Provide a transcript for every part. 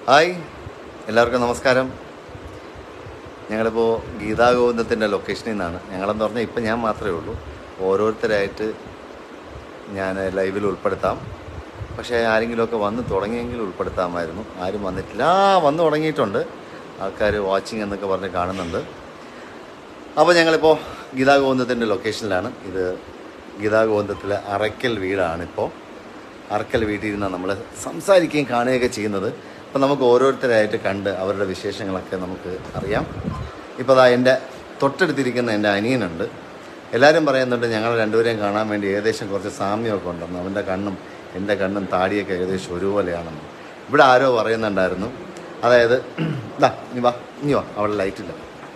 Hi എല്ലാവർക്കും നമസ്കാരം ഞങ്ങളിപ്പോൾ ഗീതാഗോവിന്ദത്തിൻ്റെ ലൊക്കേഷനിൽ നിന്നാണ് ഞങ്ങളെന്ന് പറഞ്ഞാൽ ഇപ്പം ഞാൻ മാത്രമേ ഉള്ളൂ ഓരോരുത്തരായിട്ട് ഞാൻ ലൈവിൽ ഉൾപ്പെടുത്താം പക്ഷേ ആരെങ്കിലുമൊക്കെ വന്ന് തുടങ്ങിയെങ്കിൽ ഉൾപ്പെടുത്താമായിരുന്നു ആരും വന്നിട്ടില്ല ആ വന്ന് തുടങ്ങിയിട്ടുണ്ട് ആൾക്കാർ വാച്ചിങ് എന്നൊക്കെ പറഞ്ഞ് കാണുന്നുണ്ട് അപ്പോൾ ഞങ്ങളിപ്പോൾ ഗീതാഗോവിന്ദത്തിൻ്റെ ലൊക്കേഷനിലാണ് ഇത് ഗീതാഗോവിന്ദത്തിലെ അറയ്ക്കൽ വീടാണിപ്പോൾ അറക്കൽ വീട്ടിൽ ഇരുന്നാണ് നമ്മൾ സംസാരിക്കുകയും കാണുകയൊക്കെ ചെയ്യുന്നത് അപ്പോൾ നമുക്ക് ഓരോരുത്തരായിട്ട് കണ്ട് അവരുടെ വിശേഷങ്ങളൊക്കെ നമുക്ക് അറിയാം ഇപ്പോൾ അതാ എൻ്റെ തൊട്ടടുത്തിരിക്കുന്ന എൻ്റെ അനിയനുണ്ട് എല്ലാവരും പറയുന്നുണ്ട് ഞങ്ങൾ രണ്ടുപേരെയും കാണാൻ വേണ്ടി ഏകദേശം കുറച്ച് സാമ്യമൊക്കെ ഉണ്ടെന്ന് അവൻ്റെ കണ്ണും എൻ്റെ കണ്ണും താടിയൊക്കെ ഏകദേശം ഒരുപോലെയാണെന്ന് ഇവിടെ ആരോ പറയുന്നുണ്ടായിരുന്നു അതായത് ഇതാ ഇനി വാ ഇനി വാ അവിടെ ലൈറ്റില്ല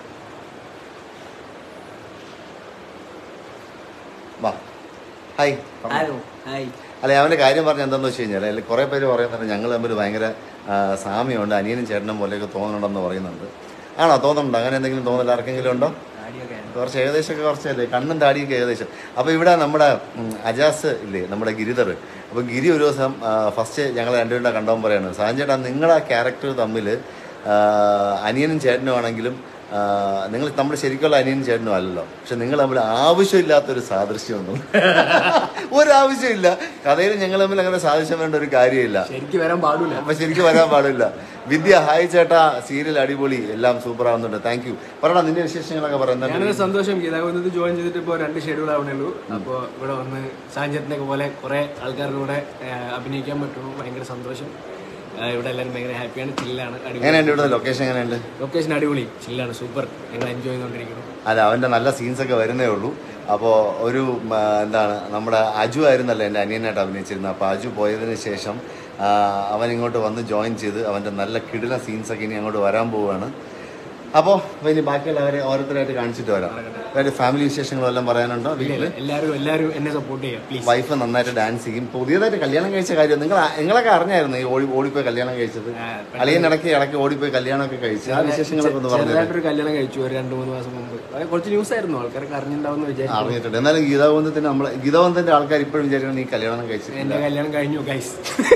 വാ ഹായ് ഹലോ ഹായ് അല്ല അവൻ്റെ കാര്യം പറഞ്ഞ എന്താണെന്ന് വെച്ച് കഴിഞ്ഞാൽ അതിൽ കുറേ പേര് പറയുന്നുണ്ട് ഞങ്ങൾ തമ്മിൽ ഭയങ്കര ആ, സാമ്യമുണ്ട് അനിയനും ചേട്ടനും പോലെയൊക്കെ തോന്നുന്നുണ്ടെന്ന് പറയുന്നുണ്ട് ആണോ തോന്നുന്നുണ്ടോ അങ്ങനെ എന്തെങ്കിലും തോന്നില്ല ആർക്കെങ്കിലും ഉണ്ടോ താടിയൊക്കെ കുറച്ച് ഏകദേശമൊക്കെ കുറച്ചല്ലേ കണ്ണും താടിയൊക്കെ ഏകദേശം അപ്പോൾ ഇവിടെ നമ്മുടെ ഉം, അജാസ് ഇല്ലേ നമ്മുടെ ഗിരിധർ അപ്പോൾ ഗിരി ഒരു ദിവസം ഫസ്റ്റ് ഞങ്ങൾ രണ്ടുപേരുടെ കണ്ടവൻ പറയാണ് സാജൻ ചേട്ടാ നിങ്ങളുടെ ക്യാരക്ടർ തമ്മിൽ അനിയനും ചേട്ടനും ആണെങ്കിലും ആ, നിങ്ങൾ നമ്മുടെ ശരിക്കുള്ള അനിയനും ചേട്ടനും അല്ലല്ലോ പക്ഷെ നിങ്ങൾ തമ്മിൽ ആവശ്യമില്ലാത്തൊരു സാദൃശ്യമൊന്നും ഒരാവശ്യമില്ല കഥയിൽ ഞങ്ങൾ തമ്മിൽ അങ്ങനെ സാദൃശ്യം വേണ്ട ഒരു കാര്യമില്ല ശരിക്കും വരാൻ പാടില്ല അപ്പൊ ശരിക്കും വരാൻ പാടില്ല വിദ്യ ഹായ് ചേട്ടാ സീരിയൽ അടിപൊളി എല്ലാം സൂപ്പർ ആവുന്നുണ്ട് താങ്ക് യു പറയടാ നിന്റെ വിശേഷങ്ങളൊക്കെ പറയുന്നത് ഞാനൊരു സന്തോഷം ഗീതാഗോവിന്ദത്തിൽ ജോയിൻ ചെയ്തിട്ട് ഇപ്പോൾ രണ്ട് ഷെഡ്യൂൾ ആവണേ ഉള്ളൂ അപ്പോൾ ഇവിടെ വന്ന് സാഞ്ചത്തിനെ പോലെ കുറേ ആൾക്കാരുടെ കൂടെ ആ, അഭിനയിക്കാൻ പറ്റുന്നു ഭയങ്കര സന്തോഷം ആ, ഇവിടെ എല്ലാവരും ഭയങ്കര ഹാപ്പിയാണ് ചില്ലാണ് അടിപൊളി എങ്ങനെയുണ്ട് ഇവിടെ ലൊക്കേഷൻ എങ്ങനെയുണ്ട് ലൊക്കേഷൻ അടിപൊളി ചില്ലാണ് സൂപ്പർ ഞങ്ങൾ എൻജോയ് ചെയ്തുകൊണ്ടിരിക്കുന്നു അല്ല അവന്റെ നല്ല സീൻസ് ഒക്കെ വരുന്നേ ഉള്ളൂ അപ്പോൾ ഒരു ഉം, ആ, എന്താണ് നമ്മുടെ അജു ആയിരുന്നല്ലോ എൻ്റെ അനിയനായിട്ട് അഭിനയിച്ചിരുന്നത് അപ്പോൾ അജു പോയതിന് ശേഷം ആ, അവൻ ഇങ്ങോട്ട് വന്ന് ജോയിൻ ചെയ്ത് അവൻ്റെ നല്ല കിടില സീൻസ് ഒക്കെ ഇനി അങ്ങോട്ട് വരാൻ പോവുകയാണ് അപ്പോൾ ഇനി ബാക്കിയുള്ളവരെ ഓരോരുത്തരായിട്ട് കാണിച്ചിട്ട് വരാം വേറെ ഫാമിലി വിശേഷങ്ങളും എല്ലാം പറയാനുണ്ടോ വീട്ടിൽ എല്ലാവരും എല്ലാവരും എന്നെ സപ്പോർട്ട് ചെയ്യുക പ്ലീസ് വൈഫ് നന്നായിട്ട് ഡാൻസ് ചെയ്യും പുതിയതായിട്ട് കല്യാണം കഴിച്ച കാര്യം നിങ്ങൾ നിങ്ങളൊക്കെ അറിഞ്ഞായിരുന്നു ഈ ഓടി ഓടിപ്പോയി കല്യാണം കഴിച്ചത് ആ, അളിയൻ ഇടയ്ക്ക് ഇടയ്ക്ക് ഓടിപ്പോയി കല്യാണമൊക്കെ കഴിച്ചു ആ വിശേഷങ്ങളൊക്കെ ഒന്ന് പറഞ്ഞു ചെറുതായിട്ടൊരു കല്യാണം കഴിച്ചു ഒരു രണ്ട് മൂന്ന് മാസം മുമ്പ് അത് കുറച്ച് ന്യൂസ് ആയിരുന്നു ആൾക്കാരൊക്കെ അറിഞ്ഞിട്ടുണ്ടാവുമെന്ന് വിചാരിച്ചു അറിഞ്ഞിട്ടുണ്ട് എന്നാലും ഗീതാബന്ധത്തിന്റെ നമ്മളെ ഗീതാബന്ധത്തിന്റെ ആൾക്കാർ ഇപ്പോഴും വിചാരിക്കണം നീ കല്യാണം കഴിച്ചിട്ടില്ല എന്റെ കല്യാണം കഴിഞ്ഞു ഗൈസ്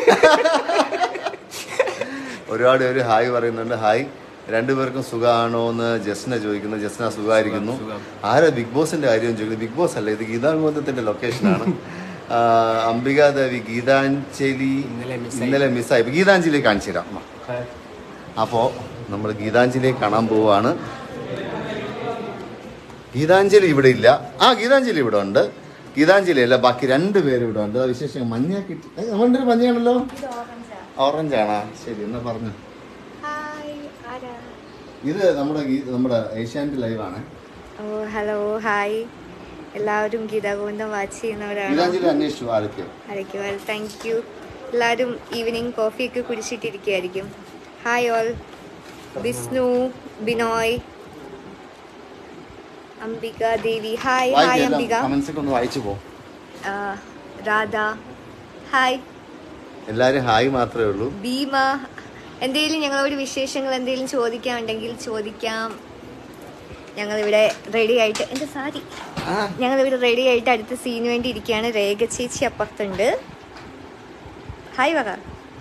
ഒരുപാട് പേര് ഹായ് പറയുന്നുണ്ട് ഹായ് രണ്ടുപേർക്കും സുഖമാണോ എന്ന് ജസ്ന ചോദിക്കുന്നു ജസ്ന സുഖമായിരിക്കുന്നു ആരാ ബിഗ് ബോസിന്റെ കാര്യം ചോദിക്കുന്നത് ബിഗ് ബോസ് അല്ല ഇത് ഗീതാബന്ധത്തിന്റെ ലൊക്കേഷനാണ് അംബികാദേവി ഗീതാഞ്ജലി ഇന്നലെ ഇന്നലെ മിസ്സായി ഗീതാഞ്ജലി കാണിച്ചു തരാം വാ. അപ്പോൾ നമ്മൾ ഗീതാഞ്ജലിയെ കാണാൻ പോവാണ് ഗീതാഞ്ജലി ഇവിടെ ഇല്ല ആ ഗീതാഞ്ജലി ഇവിടെ ഉണ്ട് ഗീതാഞ്ജലി അല്ല ബാക്കി രണ്ട് പേര് ഇവിടെ ഉണ്ട് വിശേഷം മഞ്ഞ കിട്ടി ഏ, നമ്മളുടെ ഒരു മഞ്ഞയാണല്ലോ ഓറഞ്ച് ആണാ ശരി എന്നാ പറഞ്ഞു ഹായ് ആരാ ഇത് നമ്മുടെ ഗീ- നമ്മുടെ ഏഷ്യാനെറ്റ് ലൈവ് ആണ് ഓ ഹലോ ഹായ് എല്ലാവരും ഗീതാഗോവിന്ദം വാച്ച് ചെയ്യുന്നവരാണ് ഗീതാഞ്ജലി അന്വേഷിച്ചു ആരൊക്കെ ആയിരിക്കും വെൽ താങ്ക് യു എല്ലാവരും ഈവനിങ് കോഫിയൊക്കെ കുടിച്ചിട്ടിരിക്കുകയായിരിക്കും hi all Vishnu Binoy Ambika Devi hi hi Ambika comments ഒക്കെ ഒന്ന് വായിച്ചു പോ ആ, രാധ ഹായ് എല്ലാരും ഹായ് മാത്രമേ ഉള്ളൂ ഭീമ എന്തെങ്കിലും ഞങ്ങളോട് വിശേഷങ്ങൾ എന്തെങ്കിലും ചോദിക്കാനുണ്ടെങ്കിൽ ചോദിക്കാം ഞങ്ങളിവിടെ റെഡി ആയിട്ട് എൻ്റെ സാരി ആ ഞങ്ങളിവിടെ റെഡി ആയിട്ട് അടുത്ത സീന് വേണ്ടി ഇരിക്കുകയാണ് രേഖ ചേച്ചി അപ്പുറത്തുണ്ട് ഹായ് വക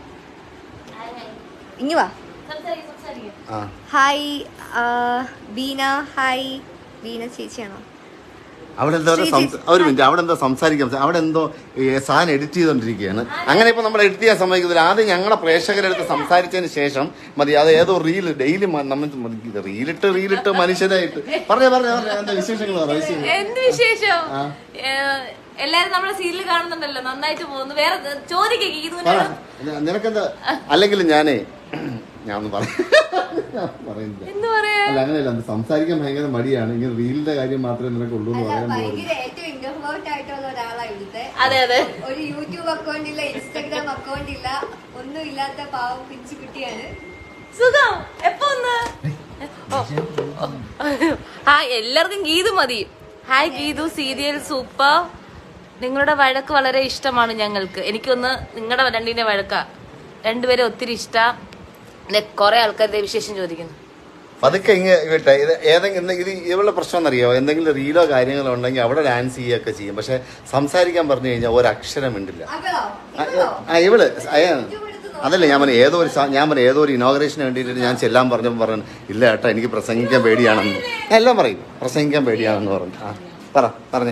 ഇങ്ങ് വാ ആ ഹായ് ആ, ബീന ഹായ് ബീന ചേച്ചിയാണോ അവിടെ എന്തോ ഒരു സംസ- ഒരു മിനിറ്റ് അവിടെ എന്തോ സംസാരിക്കാം അവിടെ എന്തോ ഈ സാധനം എഡിറ്റ് ചെയ്തോണ്ടിരിക്കുകയാണ് അങ്ങനെ ഇപ്പൊ നമ്മൾ എഡിറ്റ് ചെയ്യാൻ സമ്മതിക്കുന്നില്ല ആദ്യം ഞങ്ങളുടെ പ്രേക്ഷകരെടുത്ത് സംസാരിച്ചതിന് ശേഷം മതി അത് ഏതോ റീൽ ഡെയിലി നമ്മൾ റീലിട്ട് റീലിട്ട് മനുഷ്യരായിട്ട് പറഞ്ഞേ പറഞ്ഞേ പറഞ്ഞേ എന്താ വിശേഷങ്ങൾ പറ വിശേഷം എന്ത് വിശേഷം ഏഹ്, എല്ലാരും നമ്മളെ സീരിയൽ കാണുന്നുണ്ടല്ലോ നന്നായിട്ട് പോകുന്നു വേറെ ചോദിക്കേ പറ നി- നിനക്കെന്താ അല്ലെങ്കിൽ ഞാനേ ഞാൻ ഒന്നും പറ ഞാൻ പറയുന്നില്ല എന്ത് പറയാ അല്ല അങ്ങനെയല്ല അത് സംസാരിക്കാൻ ഭയങ്കര മടിയാണ് ഇങ്ങനെ റീലിന്റെ കാര്യം മാത്രമേ നിനക്കുള്ളൂ എന്ന് പറയാൻ പോകുന്നു ഭയങ്കര ഏറ്റവും ഇന്റർവേർട്ട് ആയിട്ടുള്ള ഒരാളാണ് ഇവിടുത്തെ അതെ അതെ ഒരു യൂട്യൂബ് അക്കൗണ്ട് ഇല്ല ഇൻസ്റ്റാഗ്രാം അക്കൗണ്ട് ഇല്ല ഒന്നും ഇല്ലാത്ത പാവം പിഞ്ചു കുട്ടിയാണ് സുഖം എപ്പോ ഒന്ന് ഓ, ഓ. ഹായ് എല്ലാവർക്കും ഗീതു മതി ഹായ് ഗീതു സീരിയൽ സൂപ്പർ നിങ്ങളുടെ വഴക്ക് വളരെ ഇഷ്ടമാണ് ഞങ്ങൾക്ക് എനിക്കൊന്ന് നിങ്ങളുടെ രണ്ടിന്റെ വഴക്ക രണ്ടുപേരെ ഒത്തിരി ഇഷ്ടം കുറെ ആൾക്കാരുടെ വിശേഷം ചോദിക്കുന്നു പതുക്കെ ഇങ്ങ് വിട്ടെ ഇത് ഏതെങ്കിലും ഇത് ഇവളുടെ പ്രശ്നം എന്നറിയോ എന്തെങ്കിലും റീലോ കാര്യങ്ങളോ ഉണ്ടെങ്കിൽ അവിടെ ഡാൻസ് ചെയ്യുകയൊക്കെ ചെയ്യും പക്ഷെ സംസാരിക്കാൻ പറഞ്ഞു കഴിഞ്ഞാൽ ഒരക്ഷരം ഉണ്ടില്ല അകളോ ആ, ആ ഇവള് അയാ യൂട്യൂബ് എടുത്ത് അതല്ല ഞാൻ പറഞ്ഞു ഏതോ ഒരു സ- ഞാൻ പറഞ്ഞു ഏതോ ഒരു ഇനോഗ്രേഷന് വേണ്ടിയിട്ട് ഞാൻ ചെല്ലാൻ പറഞ്ഞപ്പോൾ പറഞ്ഞു ഇല്ല ഏട്ടാ എനിക്ക് പ്രസംഗിക്കാൻ പേടിയാണെന്ന് ഞാൻ എല്ലാം പറയും പ്രസംഗിക്കാൻ പേടിയാണെന്ന് പറഞ്ഞു ആ പറ പറഞ്ഞേ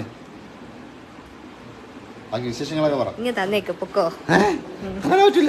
ബാക്കി വിശേഷങ്ങളൊക്കെ പറ ഇങ്ങ് തന്നേക്ക് പൊക്കോ ഏ? അങ്ങനെ പറ്റില്ല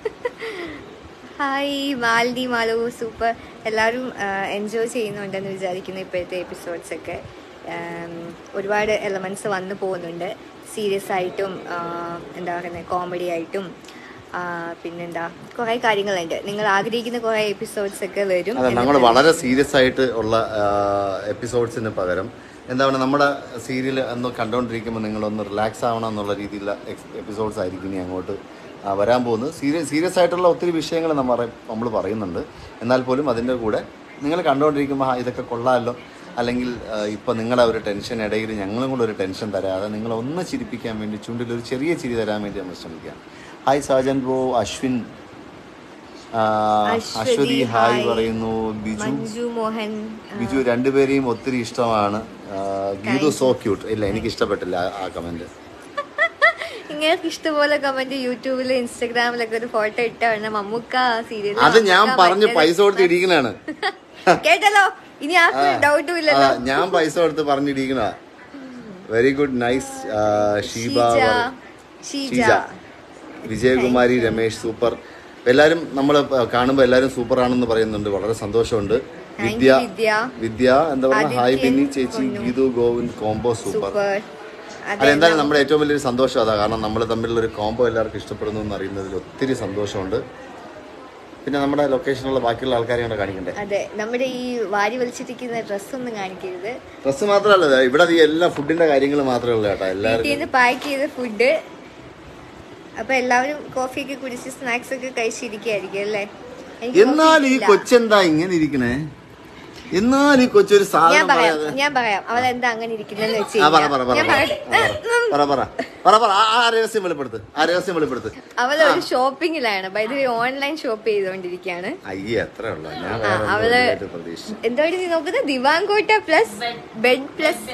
ഹായ് മാലിനി മാലു സൂപ്പർ എല്ലാവരും എൻജോയ് ചെയ്യുന്നുണ്ടെന്ന് വിചാരിക്കുന്നു ഇപ്പോഴത്തെ എപ്പിസോഡ്സ് ഒക്കെ ആം, ഒരുപാട് എലമെന്റ്സ് വന്നു പോകുന്നുണ്ട് സീരിയസ് ആയിട്ടും ആ, എന്താ പറയുന്നത് കോമഡി ആയിട്ടും ആ, പിന്നെന്താ കുറേ കാര്യങ്ങളുണ്ട് നിങ്ങൾ ആഗ്രഹിക്കുന്ന കുറേ എപ്പിസോഡ്സ് ഒക്കെ വരും അതെ നമ്മൾ വളരെ സീരിയസ് ആയിട്ട് ഉള്ള എപ്പിസോഡ്സിന് പകരം എന്താണ് നമ്മുടെ സീരിയൽ എന്ന് കണ്ടുകൊണ്ടിരിക്കുമ്പോൾ നിങ്ങളൊന്ന് റിലാക്സ് ആവണം എന്നുള്ള രീതിയിലുള്ള എപ്പിസോഡ്സ് ആയിരിക്കും ഇനി അങ്ങോട്ട് ആ, വരാൻ പോകുന്നത് സീരിയസ് സീരിയസ് ആയിട്ടുള്ള ഒത്തിരി വിഷയങ്ങൾ നമ്മൾ നമ്മൾ പറയുന്നുണ്ട് എന്നാൽ പോലും അതിൻ്റെ കൂടെ നിങ്ങൾ കണ്ടുകൊണ്ടിരിക്കുമ്പോൾ ആ ഇതൊക്കെ കൊള്ളാമല്ലോ അല്ലെങ്കിൽ ഇപ്പോൾ നിങ്ങളുടെ ഒരു ടെൻഷൻ ഇടയിൽ ഞങ്ങളും കൂടെ ഒരു ടെൻഷൻ തരാതെ നിങ്ങളെ ഒന്ന് ചിരിപ്പിക്കാൻ വേണ്ടി ചുണ്ടിൽ ഒരു ചെറിയ ചിരി തരാൻ വേണ്ടി നമ്മൾ ശ്രമിക്കാം ഹായ് സാജൻ ബ്രോ അശ്വിൻ ആ, അശ്വതി, അശ്വതി ഹായ് ഹായ്. പറയുന്നു ബിജു മഞ്ജു മോഹൻ ബിജു രണ്ടുപേരെയും ഒത്തിരി ഇഷ്ടമാണ് ആ, ഗീതു സോ ക്യൂട്ട് ഇല്ല എനിക്ക് ഇഷ്ടപ്പെട്ടില്ല ആ- ആ കമന്റ് നിങ്ങൾക്ക് ഇഷ്ടപോലെ കമന്റ് യൂട്യൂബിലും ഇൻസ്റ്റാഗ്രാമിലൊക്കെ ഒരു ഫോട്ടോ ഇട്ടാണ് മമ്മൂക്ക സീരിയൽ അത് ഞാൻ പറഞ്ഞ് പൈസ കൊടുത്ത് ഇരിക്കണാണ് കേട്ടല്ലോ ഇനി ആർക്കും ഡൗട്ടും ഇല്ലല്ലോ ഞാൻ പൈസ കൊടുത്ത് പറഞ്ഞിരിക്കണ very good nice Sheeba Sheeja പറ- ഷീജ ഷീജ വിജയകുമാരി രമേശ് സൂപ്പർ എല്ലാരും നമ്മൾ കാണുമ്പോൾ എല്ലാരും സൂപ്പർ ആണെന്ന് പറയുന്നുണ്ട് വളരെ സന്തോഷമുണ്ട് Thank വിദ്യ you, വിദ്യ. വിദ്യ എന്താ പറയുക ഹായ് ആദിത്യൻ ബിന്നി ചേച്ചി Ponnu. Geethu Govind combo super super അല്ല എന്തായാലും നമ്മുടെ ഏറ്റവും വലിയൊരു സന്തോഷം അതാ കാരണം നമ്മൾ തമ്മിലുള്ള ഒരു കോംബോ എല്ലാവർക്കും ഇഷ്ടപ്പെടുന്നു എന്ന് അറിയുന്നതിൽ ഒത്തിരി സന്തോഷമുണ്ട് പിന്നെ നമ്മുടെ ലൊക്കേഷനിലുള്ള ബാക്കിയുള്ള ആൾക്കാരെ കൂടെ കാണിക്കണ്ടേ അതെ നമ്മുടെ ഈ വാരി വലിച്ചിരിക്കുന്ന ഡ്രസ് ഒന്നും കാണിക്കരുത് ഡ്രസ്സ് മാത്രമല്ല ദാ ഇവിടെ ഈ എല്ലാ ഫുഡിന്റെ കാര്യങ്ങൾ മാത്രമേ ഉള്ളൂ കേട്ടോ വീട്ടിൽ എല്ലാവർക്കും നിന്ന് പാക്ക് ചെയ്ത ഫുഡ് അപ്പൊ എല്ലാവരും കോഫിയൊക്കെ കുടിച്ച് സ്നാക്സ് ഒക്കെ കഴിച്ചിരിക്കുകയായിരിക്കും അല്ലേ എനിക്ക് എന്നാൽ ഈ coffee ഇല്ല. കൊച്ചെന്താ ഇങ്ങനെ ഇരിക്കണേ എന്നാൽ ഈ കൊച്ചൊരു ഞാൻ സാധനം പറയാം പറയാതെ ഞാൻ പറയാം അവളെന്താ അങ്ങനെ ഇരിക്കുന്നെന്ന് വെച്ച് ആ പറ കഴിഞ്ഞാ- പറ പറ ഞാൻ പറ പറയട്ടെ പറ പറ പറ പറ ആ- ആ രഹസ്യം വെളിപ്പെടുത്ത് ആ രഹസ്യം വെളിപ്പെടുത്ത് അവള് ഒരു ഷോപ്പിങ്ങിലാണ് ബൈ ഓൺലൈൻ ഷോപ്പ് ചെയ്തുകൊണ്ടിരിക്കുകയാണ് അയ്യേ അത്ര ഉള്ള ഞാൻ ആ, വേറെ ഒന്നും അവള് വലുതായിട്ട് പ്രതീക്ഷിച്ചു എന്താണ് നീ നോക്കുന്നത് ദിവാങ്കോട്ട plus bed plus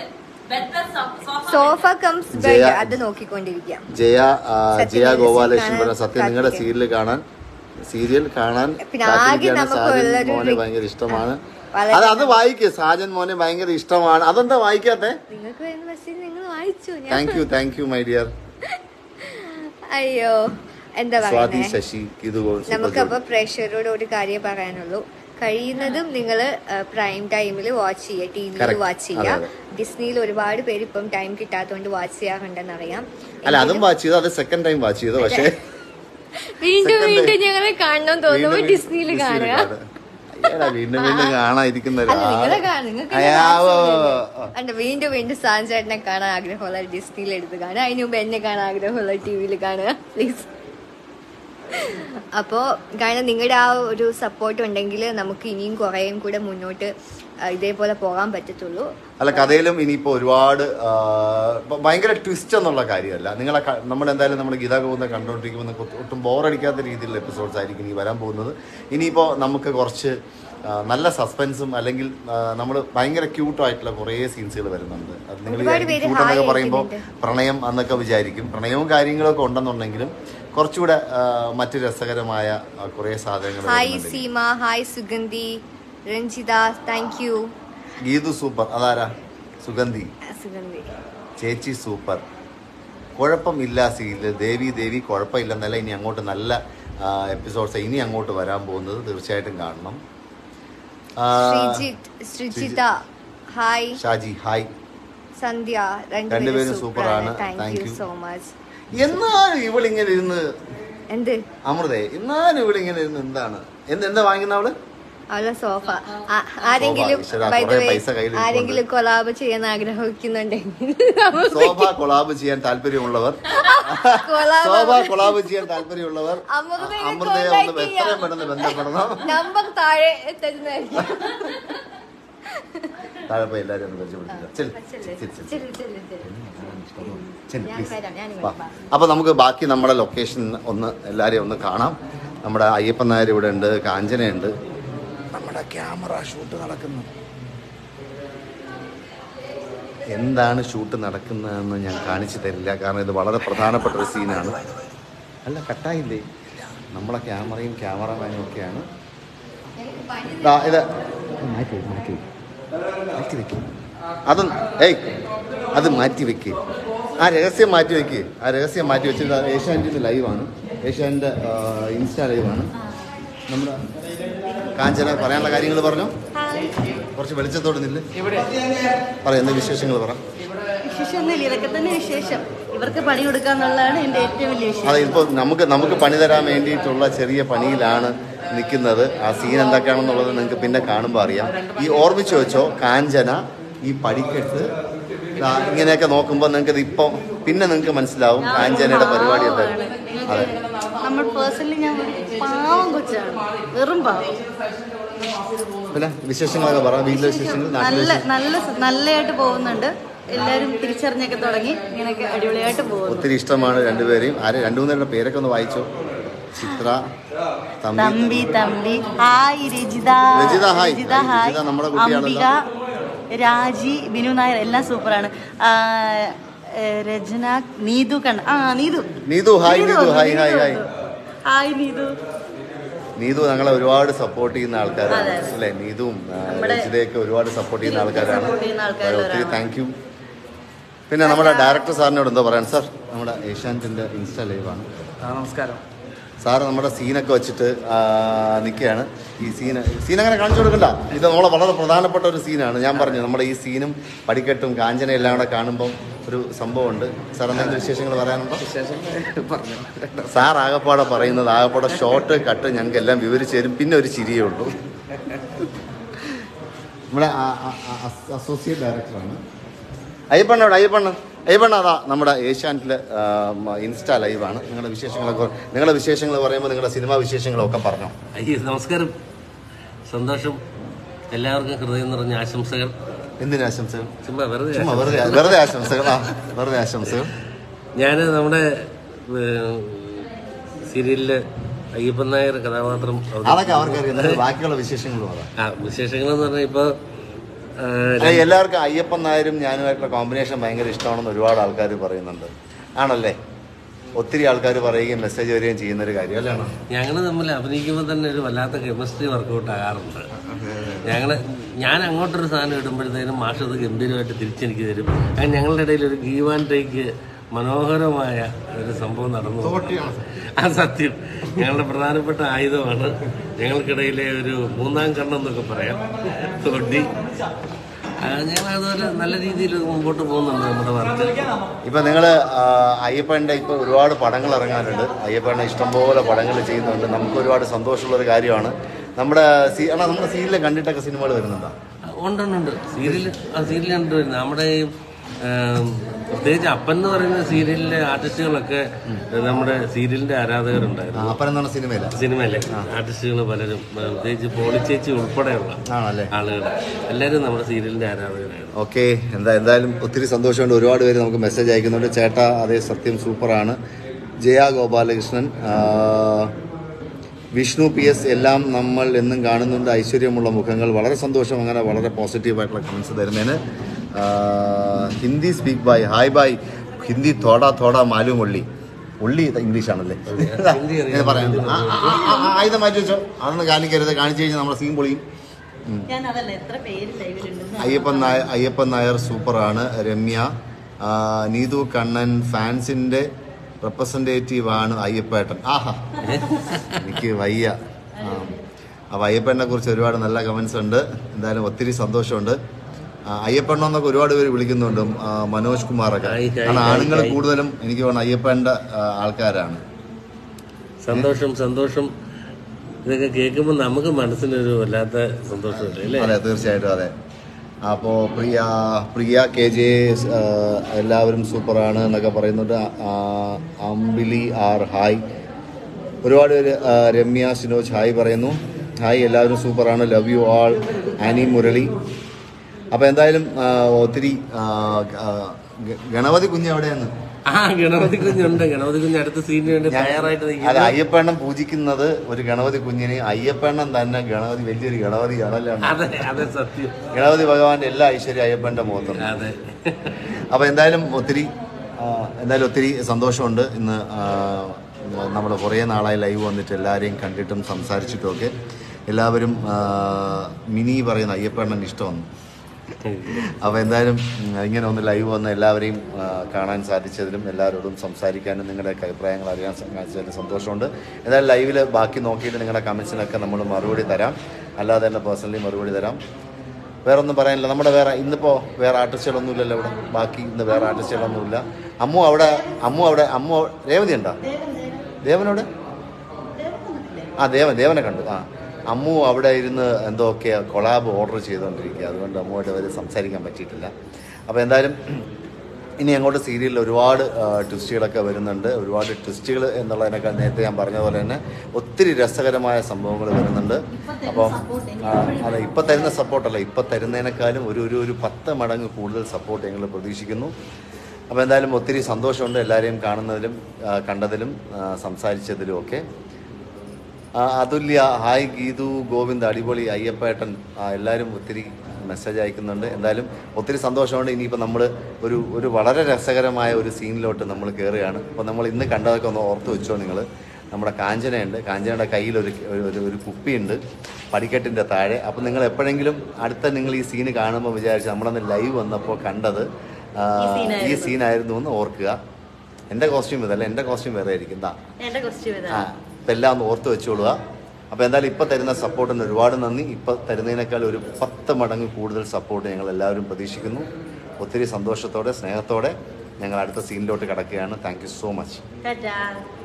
sofa comes bed ജയ- അത് നോക്കിക്കൊണ്ടിരിക്കാം ജയ ആ, സത്യം ജയ പറഞ്ഞാൽ ഗോപാലകൃഷ്ണൻ കാണാൻ പറഞ്ഞ സത്യം നിങ്ങളുടെ കാത്തിരിക്കാം. സീരിയൽ കാണാൻ സീരിയൽ കാണാൻ പിന്നെ ആകെ കാത്തിരിക്കുകയാണ്. നമുക്ക് സാജൻ ഉള്ളൊരു മോനെ റി- ഭയങ്കര ഇഷ്ടമാണ് വളരെ അത് അത് വായിക്കേ സാജൻ മോനെ ഭയങ്കര ഇഷ്ടമാണ് അതെന്താ വായിക്കാത്തെ നിങ്ങൾക്ക് വരുന്ന മെസ്സേജ് നിങ്ങൾ വായിച്ചു ഞാൻ thank you thank you my dear അയ്യോ എന്താ സ്വാതി പറയുന്നത് ശശി ഇത് ഗോൾ സൂപ്പർ നമുക്കപ്പോ പ്രേക്ഷകരോട് ഒരു കാര്യം പറയാനുള്ളൂ കഴിയുന്നതും നിങ്ങൾ പ്രൈം ടൈമിൽ വാച്ച് ചെയ്യുക ടി വിയിൽ Correct. വാച്ച് ചെയ്യുക അതെ, ഡിസ്നിയിൽ ഒരുപാട് പേര് ഇപ്പം ടൈം കിട്ടാത്തതുകൊണ്ട് വാച്ച് ചെയ്യാറുണ്ടെന്ന് അറിയാം അല്ല അതും വാച്ച് ചെയ്തു അത് സെക്കൻഡ് ടൈം വാച്ച് ചെയ്തു പക്ഷേ വീണ്ടും second വീണ്ടും time. ഞങ്ങളെ കാണണം തോന്നുമ്പോൾ വീണ്ടും ഡിസ്നിയിൽ ഡിസ്നിയിൽ കാണുക കാണുക. അയ്യടാ, വീണ്ടും വീണ്ടും കാണാതിരിക്കുന്ന അല്ല നിങ്ങളെ കാണും നിങ്ങൾക്ക് അയ്യാവോ. അല്ല വീണ്ടും വീണ്ടും സാഞ്ചേട്ടനെ കാണാൻ ആഗ്രഹമുള്ള ഡിസ്നിയിൽ എടുത്ത് കാണുക അതിന് മുമ്പ് എന്നെ കാണാൻ ആഗ്രഹമുള്ള ടി വിയിൽ കാണുക പ്ലീസ് അപ്പോൾ കാരണം നിങ്ങളുടെ ആ ഒരു സപ്പോർട്ട് ഉണ്ടെങ്കിൽ നമുക്ക് ഇനിയും കുറേയും കൂടെ മുന്നോട്ട് ആ, ഇതേപോലെ പോകാൻ പറ്റത്തുള്ളൂ അല്ല കഥയിലും ഇനിയിപ്പോ ഒരുപാട് ആ, ഭ- ഭയങ്കര ട്വിസ്റ്റ് എന്നുള്ള കാര്യമല്ല നിങ്ങളെ ക- നമ്മൾ എന്തായാലും നമ്മുടെ ഗീതാ ഗോവിന്ദ കണ്ടുകൊണ്ടിരിക്കുമ്പോൾ നിങ്ങൾക്ക് ഒട്ടും- ഒട്ടും ബോറടിക്കാത്ത രീതിയിലുള്ള എപ്പിസോഡ്സ് ആയിരിക്കും ഇനി വരാൻ പോകുന്നത് ഇനിയിപ്പോൾ നമുക്ക് കുറച്ച് ആ, നല്ല സസ്പെൻസും അല്ലെങ്കിൽ നമ്മൾ ഭയങ്കര ക്യൂട്ടായിട്ടുള്ള കുറേ സീൻസുകൾ വരുന്നുണ്ട് അത് നിങ്ങൾ ഒരുപാട് പേര് ക്യൂട്ട് എന്നൊക്കെ ഹായ് പറയുമ്പോൾ പ്രണയം എന്നൊക്കെ വിചാരിക്കും പ്രണയവും കാര്യങ്ങളൊക്കെ ഉണ്ടെന്നുണ്ടെങ്കിലും കുറച്ചുകൂടെ ആ, മറ്റ് രസകരമായ ആ, കുറേ സാധനങ്ങൾ ഹായ് വരുന്നുണ്ട്. Seema hi Sugandhi Ranjitha thank you Geethu super അതാരാ സുഗന്ധി സുഗന്ധി ചേച്ചി സൂപ്പർ കുഴപ്പമില്ല സീരിയൽ ദേവി ദേവി കുഴപ്പമില്ലെന്നല്ല ഇനി അങ്ങോട്ട് നല്ല എപ്പിസോഡ്സ് ഇനി അങ്ങോട്ട് വരാൻ പോകുന്നത് തീർച്ചയായിട്ടും കാണണം ആ, ശ്രീജിത്ത് ശ്രീജിത ഹായ് ഷാജി ഹായ് സന്ധ്യ രണ്ടുപേരും രണ്ടുപേരും സൂപ്പറാണ്. സൂപ്പറാണ് thank Thank you you. So much എന്നാലും ഇവളിങ്ങനെ ഇരുന്ന് എന്ത് അമൃതേ എന്നാലും ഇവളിങ്ങനെ ഇരുന്ന് എന്താണ് എന്ത് എന്താ വാങ്ങിക്കുന്ന അവള് അവളെ സോഫ ആ- ആരെങ്കിലും ഈശ്വരാ, by the കുറേ way, പൈസ കയ്യിൽ ഇരിപ്പുണ്ട്. ആരെങ്കിലും കൊലാബ് ചെയ്യാൻ ആഗ്രഹിക്കുന്നുണ്ടെങ്കിൽ ശോഭ കൊളാബ് ചെയ്യാൻ താല്പര്യമുള്ളവർ കൊളാബ് ശോഭ കൊളാബ് ചെയ്യാൻ താല്പര്യമുള്ളവർ അമൃതയെ അമൃതയെ contact ഒന്ന് ചെയ്യാം. എത്രയും പെട്ടെന്ന് ബന്ധപ്പെടണം നമ്പർ താഴെ തരുന്നതായിരിക്കും താഴെ പോയി എല്ലാവരും ഒന്ന് പരിചയപ്പെടുത്തില്ല ചെല്ല്. ചെല്ല്, ചെല്ല്, ചെല്ല്. ചെല്ല്, ചെല്ല്, ചെല്ല്. ചെല്ല്, ഞാൻ please. വരാം, ഞാൻ വാ. വരാം. അപ്പൊ നമുക്ക് ബാക്കി നമ്മുടെ ലൊക്കേഷൻ ഒന്ന് എല്ലാരെയും ഒന്ന് കാണാം നമ്മുടെ അയ്യപ്പൻ നായർ ഇവിടെ ഉണ്ട് കാഞ്ചനയുണ്ട് നമ്മുടെ ക്യാമറ ഷൂട്ട് നടക്കുന്നു എന്താണ് ഷൂട്ട് നടക്കുന്നതെന്ന് ഞാൻ കാണിച്ചു തരില്ല കാരണം ഇത് വളരെ പ്രധാനപ്പെട്ട ഒരു സീനാണ് അല്ല കട്ടായില്ലേ നമ്മുടെ ക്യാമറയും ക്യാമറമാനും ഒക്കെയാണ് ദാ ഇത് മാറ്റി വെക്ക്, മാറ്റി വെക്ക്. മാറ്റി വെക്ക് അത് ഏയ് അത് മാറ്റി വെക്ക് ആ രഹസ്യം മാറ്റി വെക്ക് ആ രഹസ്യം മാറ്റി വെച്ചിട്ട് ഏഷ്യാൻ്റെ ലൈവാണ് ഏഷ്യാൻ്റെ ഇൻസ്റ്റാ ലൈവാണ് നമ്മുടെ കാഞ്ചന പറയാനുള്ള കാര്യങ്ങൾ പറഞ്ഞോ കുറച്ച് വെളിച്ചത്തോട് നില്ല് ഇവിടെ പറയാം എന്താ വിശേഷങ്ങൾ പറ വിശേഷമൊന്നുമില്ല ഇതൊക്കെ തന്നെ വിശേഷം ഇവർക്ക് പണി കൊടുക്കാന്നുള്ളതാണ് എൻ്റെ ഏറ്റവും വലിയ വിശേഷം അതെ ഇപ്പോൾ നമുക്ക് നമുക്ക് പണി തരാൻ വേണ്ടിയിട്ടുള്ള ചെറിയ പണിയിലാണ് നിൽക്കുന്നത് ആ സീൻ എന്തൊക്കെയാണെന്നുള്ളത് നിങ്ങൾക്ക് പിന്നെ കാണുമ്പോൾ അറിയാം ഈ ഓർമ്മിച്ച് വെച്ചോ കാഞ്ചന ഈ പടിക്കെട്ട് ദാ ഇങ്ങനെയൊക്കെ നോക്കുമ്പോൾ നിങ്ങൾക്ക് ഇത് ഇപ്പം പിന്നെ നിങ്ങൾക്ക് മനസ്സിലാവും കാഞ്ചനയുടെ പരിപാടി എന്തായാലും അതെ നമ്മൾ പേഴ്സണലി ഞാൻ പാവം കൊച്ചാണ് വെറും പാവം പിന്നെ വിശേഷങ്ങളൊക്കെ പറ വീട്ടിലെ വിശേഷങ്ങൾ നാട്ടിലെ നല്ല വിശേഷങ്ങൾ നല്ല നല്ലതായിട്ട് പോകുന്നുണ്ട് എല്ലാവരും തിരിച്ചറിഞ്ഞൊക്കെ തുടങ്ങി ഇങ്ങനെയൊക്കെ അടിപൊളിയായിട്ട് പോകുന്നു ഒത്തിരി ഇഷ്ടമാണ് രണ്ടുപേരെയും ആരെ രണ്ടു മൂന്നേരുടെ പേരൊക്കെ ഒന്ന് വായിച്ചോ Chitra Thampi Thampi Thampi hi Rajitha Rajitha, hi. Rajitha hi Rajitha നമ്മുടെ കുട്ടിയാണല്ലോ. അംബിക രാജി ബിനു നായർ എല്ലാം സൂപ്പറാണ് ആ, ഏ, രചന നീതു കണ്ണ ആ നീതു നീതു ഹായ് നീതു വന്നു, ഹായ് നീതു ഹായ് ഹായ് വന്നു. ഹായ് നീതു നീതു ഞങ്ങളെ ഒരുപാട് സപ്പോർട്ട് ചെയ്യുന്ന ആൾക്കാരാണ് അതെ. അല്ലെ നീതുവും ആ, നമ്മുടെ രജിതയൊക്കെ ഒരുപാട് സപ്പോർട്ട് ചെയ്യുന്ന ആൾക്കാരാണ് support ചെയ്യുന്ന ആൾക്കാരിൽ ഒത്തിരി ഒരാളാണ്. താങ്ക് യു പിന്നെ നമ്മുടെ ഡയറക്ടർ സാറിനോട് എന്താ പറയാൻ സാർ നമ്മുടെ ഏഷ്യാനെറ്റിന്റെ ഇൻസ്റ്റാ ലൈവാണ് നമസ്കാരം സാറ് നമ്മുടെ സീനൊക്കെ വെച്ചിട്ട് നിൽക്കുകയാണ് ഈ സീന് സീൻ അങ്ങനെ കാണിച്ചു കൊടുക്കണ്ട ഇത് നമ്മളെ വളരെ പ്രധാനപ്പെട്ട ഒരു സീനാണ് ഞാൻ പറഞ്ഞു നമ്മുടെ ഈ സീനും പടിക്കെട്ടും കാഞ്ചന എല്ലാം കൂടെ കാണുമ്പം ഒരു സംഭവമുണ്ട് സാർ എന്തെങ്കിലും വിശേഷങ്ങൾ പറയാനുണ്ടോ വിശേഷം പറഞ്ഞു സാർ ആകപ്പാടെ പറയുന്നത് ആകപ്പാടെ ഷോർട്ട് കട്ട് ഞങ്ങൾക്ക് എല്ലാം വിവരിച്ചു തരും പിന്നെ ഒരു ചിരിയേ ഉള്ളൂ നമ്മുടെ അസോസിയേറ്റ് ഡയറക്ടറാണ് അയ്യപ്പണ്ണ ഇവിടെ അയ്യപ്പണ്ണ അയ്യപ്പണ്ണ അതാ നമ്മുടെ ഏഷ്യാനെറ്റിൽ ഇൻസ്റ്റാ ലൈവാണ് നിങ്ങളുടെ വിശേഷങ്ങളൊക്കെ നിങ്ങളുടെ വിശേഷങ്ങൾ പറയുമ്പോൾ നിങ്ങളുടെ സിനിമാ വിശേഷങ്ങളൊക്കെ പറഞ്ഞോ അയ്യോ നമസ്കാരം സന്തോഷം എല്ലാവർക്കും ഹൃദയം നിറഞ്ഞ ആശംസകൾ എന്തിനു ആശംസകൾ ചുമ്മാ വെറുതെ ചുമ്മാ വെറുതെ വെറുതെ ആശംസകൾ ആ വെറുതെ ആശംസകൾ ഞാൻ നമ്മുടെ സീരിയലില് അയ്യപ്പൻ നായർ കഥാപാത്രം അവതരിപ്പിച്ചു. അതൊക്കെ അവർക്കറിയാം എന്നാലും ബാക്കിയുള്ള വിശേഷങ്ങൾ പറയാം ആ വിശേഷങ്ങൾ എന്ന് പറഞ്ഞാൽ ഇപ്പോൾ അല്ല, എല്ലാവർക്കും അയ്യപ്പൻ നായരും ഞാനുമായിട്ടുള്ള കോമ്പിനേഷൻ ഭയങ്കര ഇഷ്ടമാണെന്ന് ഒരുപാട് ആൾക്കാർ പറയുന്നുണ്ട് ആണല്ലേ ഒത്തിരി ആൾക്കാർ പറയുകയും മെസ്സേജ് വരികയും ചെയ്യുന്ന ഒരു കാര്യം അല്ലേ ആണോ? ഞങ്ങൾ തമ്മിൽ അഭിനയിക്കുമ്പോൾ തന്നെ ഒരു വല്ലാത്ത കെമിസ്ട്രി വർക്കൗട്ട് ആകാറുണ്ട് ഞങ്ങൾ ഞാൻ അങ്ങോട്ടൊരു സാധനം ഇടുമ്പോഴത്തേനും മാഷ് അത് ഗംഭീരമായിട്ട് തിരിച്ചെനിക്ക് തരും അങ്ങനെ ഞങ്ങളുടെ ഇടയിൽ ഒരു ഗീവ് ആൻഡ് ടേക്ക് മനോഹരമായ ഒരു സംഭവം നടന്നു ആ സത്യം ഞങ്ങളുടെ പ്രധാനപ്പെട്ട ആയുധമാണ് ഞങ്ങൾക്കിടയിലെ ഒരു മൂന്നാം കണ്ണെന്നൊക്കെ പറയാം തൊണ്ടി ആ, ഞങ്ങൾ അതുപോലെ നല്ല രീതിയിൽ മുമ്പോട്ട് പോകുന്നുണ്ട് നമ്മുടെ വർക്ക് ഇപ്പൊ നിങ്ങള് ആ, അയ്യപ്പന്റെ ഇപ്പൊ ഒരുപാട് പടങ്ങൾ ഇറങ്ങാനുണ്ട് അയ്യപ്പണ്ണ ഇഷ്ടംപോലെ പടങ്ങൾ ചെയ്യുന്നുണ്ട് നമുക്ക് ഒരുപാട് സന്തോഷമുള്ള ഒരു കാര്യമാണ് നമ്മുടെ സീ- അണ്ണാ നമ്മുടെ സീരിയൽ കണ്ടിട്ടൊക്കെ സിനിമകൾ വരുന്നുണ്ടോ ഉണ്ടുണ്ടുണ്ട് സീരിയൽ ആ സീരിയൽ ഉണ്ട് നമ്മുടെ ഈ, ആം, പ്രത്യേകിച്ച് അപ്പൻ എന്ന് പറയുന്ന സീരിയലിലെ ആർട്ടിസ്റ്റുകളൊക്കെ നമ്മുടെ സീരിയലിന്റെ ആരാധകരുണ്ടായിരുന്നു ആ, അപ്പൻ എന്നാണ് സിനിമയില്ല സിനിമയിലെ ആർട്ടിസ്റ്റുകൾ പലരും ആ, പ്രത്യേകിച്ച് പോളിച്ചേച്ചി ഉൾപ്പെടെയുള്ള ആണല്ലേ ആളുകൾ എല്ലാവരും നമ്മുടെ സീരിയലിന്റെ ആരാധകരായിരുന്നു ഓക്കെ എന്താ എന്തായാലും ഒത്തിരി സന്തോഷമുണ്ട് ഒരുപാട് പേര് നമുക്ക് മെസ്സേജ് അയക്കുന്നുണ്ട് ചേട്ടാ അതേ സത്യം സൂപ്പറാണ് ജയ ഗോപാലകൃഷ്ണൻ ആ, വിഷ്ണു പി എസ് എല്ലാം നമ്മൾ എന്നും കാണുന്നുണ്ട് ഐശ്വര്യമുള്ള മുഖങ്ങൾ വളരെ സന്തോഷം അങ്ങനെ വളരെ പോസിറ്റീവായിട്ടുള്ള കമൻസ് തരുന്നതിന് ആ, Hindi speak bye hi bye Hindi തോടാ തോടാ മാലും ഉള്ളി ഉള്ളി ഇംഗ്ലീഷ് ആണല്ലേ ഇങ്ങനെ പറയാം ആ, ആ, ആ, ആ, ആയുധം മാറ്റി വെച്ചോ അതൊന്ന് കാണിക്കരുത് കാണിച്ചു കഴിഞ്ഞാൽ നമ്മുടെ സീൻ പൊളിയും ഞാൻ അതല്ല എത്ര പേര് ലൈവിലുണ്ടെന്ന് അയ്യപ്പൻ നായർ അയ്യപ്പൻ നായർ സൂപ്പറാണ് രമ്യ ആ, നീതു കണ്ണൻ ഫാൻസിന്റെ റെപ്രസെൻറ്റേറ്റീവ് ആണ് അയ്യപ്പേട്ടൻ ആഹാ എനിക്ക് വയ്യ ആ. അപ്പൊ അയ്യപ്പനെ കുറിച്ച് ഒരുപാട് നല്ല കമന്റ്സ് ഉണ്ട് എന്തായാലും ഒത്തിരി സന്തോഷമുണ്ട് ആ, അയ്യപ്പണ്ണ എന്നൊക്കെ ഒരുപാട് പേര് വിളിക്കുന്നുണ്ട് ആ, മനോജ് കുമാറൊക്കെ ഹായ്, ഹായ്, കാരണം ഹായ്, ആണുങ്ങൾ ഹായ്. കൂടുതലും എനിക്ക് തോന്നുന്നു അയ്യപ്പന്റെ ആ, ആൾക്കാരാണ് സന്തോഷം സന്തോഷം ഇതൊക്കെ കേൾക്കുമ്പോൾ നമുക്ക് മനസ്സിനൊരു വല്ലാത്ത സന്തോഷമില്ല അല്ലേ അതെ തീർച്ചയായിട്ടും അതെ അപ്പോൾ പ്രിയ പ്രിയ കെ ജെ ആ, എല്ലാവരും സൂപ്പറാണ് എന്നൊക്കെ പറയുന്നുണ്ട് ആ, അമ്പിലി ആർ ഹായ് ഒരുപാട് പേര് ആ, രമ്യ സിനോജ് ഹായ് പറയുന്നു ഹായ് എല്ലാവരും സൂപ്പറാണ് love you all Annie Murali അപ്പോൾ എന്തായാലും ആ, ഒത്തിരി ആ, ആ, ഗ- ഗണപതി കുഞ്ഞ് എവിടെയാണ് ആ ഗണപതി കുഞ്ഞുണ്ട് ഗണപതി കുഞ്ഞ് അടുത്ത സീനിന് വേണ്ടി തയ്യാറായിട്ട് അല്ല നിൽക്കുന്നു അയ്യപ്പണ്ണൻ പൂജിക്കുന്നത് ഒരു ഗണപതി കുഞ്ഞിനെ അയ്യപ്പണ്ണൻ തന്നെ ഗണപതി വലിയൊരു ഗണപതിയാണല്ലോ അതെ അതെ സത്യം ഗണപതി ഭഗവാന്റെ എല്ലാ ഐശ്വര്യം അയ്യപ്പന്റെ മുഖത്തുണ്ട് അതെ അപ്പോൾ എന്തായാലും ഒത്തിരി ആ, എന്തായാലും ഒത്തിരി സന്തോഷമുണ്ട് ഇന്ന് ആ, നമ്മൾ കുറേ നാളായി ലൈവ് വന്നിട്ട് എല്ലാവരെയും കണ്ടിട്ടും സംസാരിച്ചിട്ടും ഒക്കെ എല്ലാവരും ആ, മിനി പറയുന്ന അയ്യപ്പണ്ണൻ ഇഷ്ടമാണ് അപ്പോൾ എന്തായാലും ഉം, ഇങ്ങനെ ഒന്ന് ലൈവ് വന്ന് എല്ലാവരെയും ആ, കാണാൻ സാധിച്ചതിലും എല്ലാവരോടും സംസാരിക്കാനും നിങ്ങളുടെയൊക്കെ അഭിപ്രായങ്ങൾ അറിയാൻ സാധിച്ചതിലും സന്തോഷമുണ്ട് എന്തായാലും ലൈവിൽ ബാക്കി നോക്കിയിട്ട് നിങ്ങളുടെ കമൻസിനൊക്കെ നമ്മൾ മറുപടി തരാം അല്ലാതെ തന്നെ പേഴ്സണലി മറുപടി തരാം വേറെ ഒന്നും പറയാനില്ല നമ്മുടെ വേറെ ഇന്നിപ്പോൾ വേറെ ആർട്ടിസ്റ്റുകളൊന്നും ഇല്ലല്ലോ ഇവിടെ ബാക്കി ഇന്ന് വേറെ ആർട്ടിസ്റ്റുകളൊന്നുമില്ല അമ്മു അവിടെ അമ്മു അവിടെ അമ്മു രേവതി ഉണ്ടോ ദേവനോട് ആ ദേവൻ ദേവനെ കണ്ടു ആ അമ്മു അവിടെ ഇരുന്ന് എന്തൊക്കെ കൊളാബ് ഓർഡർ ചെയ്തുകൊണ്ടിരിക്കുക അതുകൊണ്ട് അമ്മുമായിട്ട് അവർ സംസാരിക്കാൻ പറ്റിയിട്ടില്ല അപ്പോൾ എന്തായാലും ഇനി അങ്ങോട്ട് സീരിയലിൽ ഒരുപാട് ആ, ട്വിസ്റ്റുകളൊക്കെ വരുന്നുണ്ട് ഒരുപാട് ട്വിസ്റ്റുകൾ എന്നുള്ളതിനേക്കാൾ നേരത്തെ ഞാൻ പറഞ്ഞ പോലെ തന്നെ ഒത്തിരി രസകരമായ സംഭവങ്ങൾ വരുന്നുണ്ട് അപ്പം ആ, അതെ ഇപ്പം തരുന്ന സപ്പോർട്ടല്ല ഇപ്പം തരുന്നതിനേക്കാളും ഒരു ഒരു ഒരു പത്ത് മടങ്ങ് കൂടുതൽ സപ്പോർട്ട് ഞങ്ങൾ പ്രതീക്ഷിക്കുന്നു അപ്പോൾ എന്തായാലും ഒത്തിരി സന്തോഷമുണ്ട് എല്ലാവരെയും കാണുന്നതിലും ആ, കണ്ടതിലും ആ, സംസാരിച്ചതിലും ഒക്കെ ആ, അതുല്യ ഹായ് ഗീതു ഗോവിന്ദ് അടിപൊളി അയ്യപ്പേട്ടൻ ആ, എല്ലാവരും ഒത്തിരി മെസ്സേജ് അയക്കുന്നുണ്ട് എന്തായാലും ഒത്തിരി സന്തോഷമുണ്ട് ഇനിയിപ്പോൾ നമ്മൾ ഒരു ഒരു വളരെ രസകരമായ ഒരു സീനിലോട്ട് നമ്മൾ കയറുകയാണ് അപ്പോൾ നമ്മൾ ഇന്ന് കണ്ടതൊക്കെ ഒന്ന് ഓർത്ത് വെച്ചോ നിങ്ങൾ നമ്മുടെ കാഞ്ചനയുണ്ട് കാഞ്ചനയുടെ കയ്യിൽ ഒരു ഒരു ഒരു കുപ്പിയുണ്ട് പടിക്കെട്ടിൻ്റെ താഴെ അപ്പോൾ നിങ്ങൾ എപ്പോഴെങ്കിലും അടുത്ത നിങ്ങൾ ഈ സീന് കാണുമ്പോൾ വിചാരിച്ച് നമ്മളന്ന് ലൈവ് വന്നപ്പോൾ കണ്ടത് ആ, ഈ സീനായിരുന്നു എന്ന് ഓർക്കുക എൻ്റെ കോസ്റ്റ്യൂം ഇതല്ല എൻ്റെ കോസ്റ്റ്യൂം വേറെ ആയിരിക്കും ദാ എന്റെ ക്വസ്റ്റ്യൻ ആ അപ്പം എല്ലാം ഒന്ന് ഓർത്ത് വെച്ചോളുക അപ്പോൾ എന്തായാലും ഇപ്പോൾ തരുന്ന സപ്പോർട്ടിന് ഒരുപാട് നന്ദി ഇപ്പോൾ തരുന്നതിനേക്കാൾ ഒരു പത്ത് മടങ്ങ് കൂടുതൽ സപ്പോർട്ട് ഞങ്ങൾ എല്ലാവരും പ്രതീക്ഷിക്കുന്നു ഒത്തിരി സന്തോഷത്തോടെ സ്നേഹത്തോടെ ഞങ്ങൾ അടുത്ത സീനിലോട്ട് കിടക്കുകയാണ് thank you so much Tata